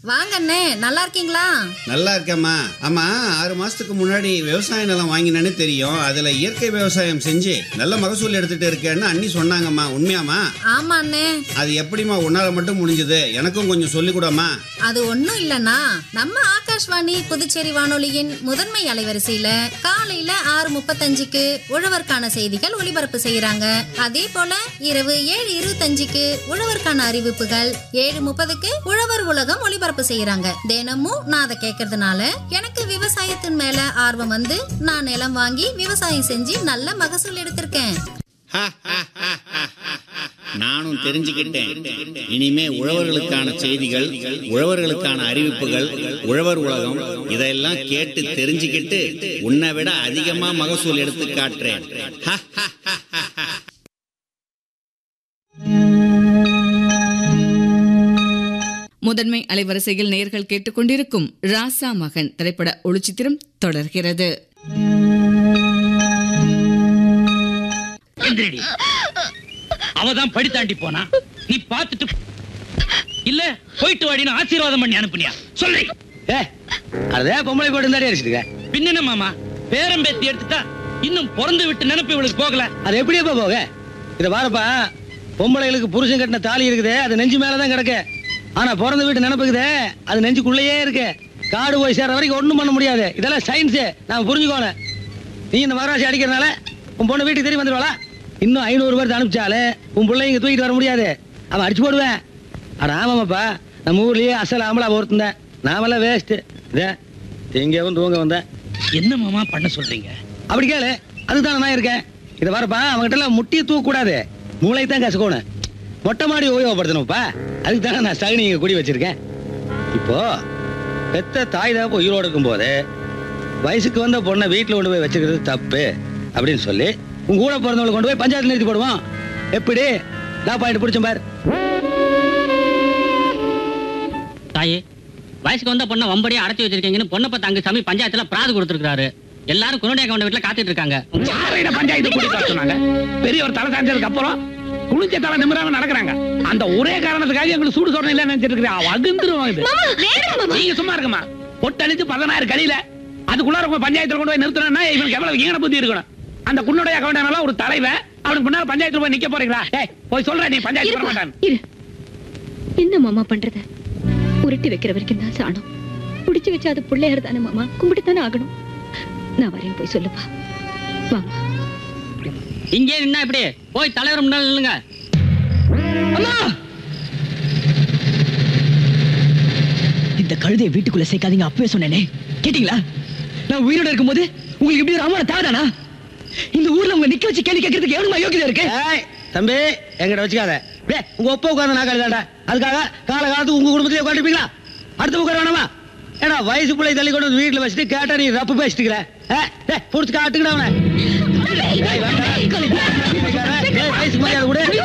வாங்க அண்ணே நல்லா இருக்கீங்களா நல்லா இருக்கேம்மா ஆமா ஆறு மாசத்துக்கு முன்னாடி விவசாய நிலம் வாங்கினேன்னு தெரியும் அதுல இயற்கை விவசாயம் செஞ்சு நல்ல மகசூல் எடுத்துட்டு இருக்கேன்னு அண்ணி சொன்னாங்கம்மா உண்மையாம்மா ஆமா அண்ணே அது எப்படிம்மா உன்னால மட்டும் முடிஞ்சது எனக்கும் கொஞ்சம் சொல்லிக் கூடம்மா அது ஒண்ணும் இல்லனா நம்ம ஆகாஷ்வாணி புதுச்சேரி வானொலியின் முதன்மை அலைவரிசையில காலையில ஆறு முப்பத்தஞ்சுக்கு உழவர்க்கான செய்திகள் ஒளிபரப்பு செய்யறாங்க அதே போல இரவு ஏழு இருபத்தஞ்சுக்கு உழவர்க்கான அறிவிப்புகள் ஏழு முப்பதுக்கு உழவர் உலகம் ஒளிபரப்பு செய்யறாங்க தினமும் நான் அதை கேட்கறதுனால எனக்கு விவசாயத்தின் மேல ஆர்வம் வந்து நான் நிலம் வாங்கி விவசாயம் செஞ்சு நல்ல மகசூல் எடுத்திருக்கேன் நானும் தெரிஞ்சுக்கிட்டேன் இனிமே உழவர்களுக்கான செய்திகள் உழவர்களுக்கான அறிவிப்புகள் உழவர் உலகம் இதெல்லாம் கேட்டு தெரிஞ்சுக்கிட்டு உன்னை விட அதிகமா மகசூல் எடுத்து காட்டுறேன் ஹ, ஹ, ஹ, ஹ, ஹ. முதன்மை அலைவரிசையில் நேர்கள் கேட்டுக்கொண்டிருக்கும் ராசா மகன் திரைப்பட ஒளிச்சித்திரம் தொடர்கிறது எந்திரடி அவதான் படித்தாண்டி போனா நீ பார்த்துட்டு இல்ல போயிட்டு வாடின்னு ஆசீர்வாதம் பண்ணி அனுப்புனியா சொல்லி ஏ அதே பொம்பளை போட்டு இருந்தாடி அடிச்சுட்டுங்க பின்ன மாமா பேரம் பேத்தி எடுத்துட்டா இன்னும் பிறந்து விட்டு நினைப்பு இவளுக்கு போகல அது எப்படியப்பா போக இத பாருப்பா பொம்பளைகளுக்கு புருஷன் கட்டின தாலி இருக்குதே அது நெஞ்சு மேலதான் கிடக்கு ஆனா பிறந்த வீட்டு நினைப்புக்குதே அது நெஞ்சுக்குள்ளேயே இருக்கு காடு போய் சேர்ற வரைக்கும் ஒண்ணும் பண்ண முடியாது இதெல்லாம் சயின்ஸ் நான் புரிஞ்சுக்கோணும் நீ இந்த மகராசி அடிக்கிறதுனால உன் பொண்ணு வீட்டுக்கு திரும்பி வந்துடுவாளா இன்னும் ஐநூறு பேர்த்து அனுப்பிச்சாலே உன் பிள்ளை இங்க தூக்கிட்டு வர முடியாது அவன் அடிச்சு போடுவேன் அட ஆமாமாப்பா நம்ம ஊர்லயே அசல் ஆம்பளா ஒருத்தன் நாமெல்லாம் வேஸ்ட் இதே எங்கேயும் தூங்க வந்தேன் என்ன மாமா பண்ண சொல்றீங்க அப்படி கேளு அதுதான் நான் இருக்கேன் இதை வரப்பா அவங்ககிட்ட எல்லாம் முட்டியை தூக்க கூடாது மூளை தான் கசக்கணும் மொட்டை மாடி உபயோகப்படுத்தணும்ப்பா அதுக்கு தானே நான் சகுனி இங்க குடி வச்சிருக்கேன் இப்போ பெத்த தாய் தான் உயிரோடு இருக்கும்போது வயசுக்கு வந்த பொண்ணை வீட்டில் கொண்டு போய் வச்சுக்கிறது தப்பு அப்படின்னு சொல்லி உங்க கூட பிறந்தவங்களை கொண்டு போய் பஞ்சாயத்து நிறுத்தி போடுவோம் எப்படி லா பாயிண்ட் பிடிச்சேன் பார் தாயே வயசுக்கு வந்த பொண்ணை வம்படியா அடைச்சி வச்சிருக்கீங்கன்னு பொண்ணப்ப தங்க சாமி பஞ்சாயத்துல பிராது கொடுத்துருக்காரு எல்லாரும் குருடைய கவுண்ட வீட்டுல காத்துட்டு இருக்காங்க யாரையிட பஞ்சாயத்து கூட்டிட்டு வர சொன்னாங்க பெரியவர் தலை சாஞ்சதுக்கு அப்புறம் குளிச்ச தலை நிமிராம நடக்கிறாங்க அந்த ஒரே காரணத்துக்காக எங்களுக்கு சூடு சொரணை இல்ல நினைச்சிட்டு இருக்கிறேன் அகந்துருவோம் இது நீங்க சும்மா இருக்குமா பொட்டழிச்சு பதினாயிரம் கடியில அதுக்குள்ளார உங்க பஞ்சாயத்துல கொண்டு போய் நிறுத்தணும்னா இவனுக்கு எவ்வளவு ஈன புத்தி இருக்கணும் அந்த குன்னுடைய கவுண்டனால ஒரு தலைவன் அவனுக்கு முன்னால பஞ்சாயத்துல போய் நிக்க போறீங்களா ஏய் போய் சொல்ற நீ பஞ்சாயத்து வர மாட்டான் இரு என்ன மாமா பண்றது உருட்டி வைக்கிற வரைக்கும் தான் சாணம் புடிச்சு வச்சு அது பிள்ளையார் தானே மாமா கும்பிட்டு தானே ஆகணும் நான் வரேன் போய் சொல்லுப்பா வாமா இங்கே நின்னா இப்படி போய் தலைவர் முன்னால நில்லுங்க இந்த கழுதையை வீட்டுக்குள்ள சேர்க்காதீங்க அப்பவே சொன்னேனே கேட்டீங்களா நான் உயிரோட இருக்கும்போது உங்களுக்கு இப்படி ஒரு அவமான தாதானா இந்த ஊர்ல உங்க நிக்க வச்சு கேள்வி கேட்கறதுக்கு எவ்வளவு யோகியதை இருக்கு ஏய் தம்பி எங்கிட்ட வச்சுக்காத டேய், உங்க ஒப்ப உட்கார்ந்து நான் கழுதாண்டா அதுக்காக கால காலத்துக்கு உங்க குடும்பத்திலே உட்காந்துருப்பீங்களா அடுத்து உட்கார வேணாமா ஏடா வயசு பிள்ளை தள்ளி கொண்டு வந்து வீட்டுல வச்சுட்டு கேட்டா நீ ரப்பு பேசிட்டுக்கிற புடிச்சு காட்டுக்கிட அவனை ஏய், வேண்டாம். ஏய், வயசு மரியாதை கூட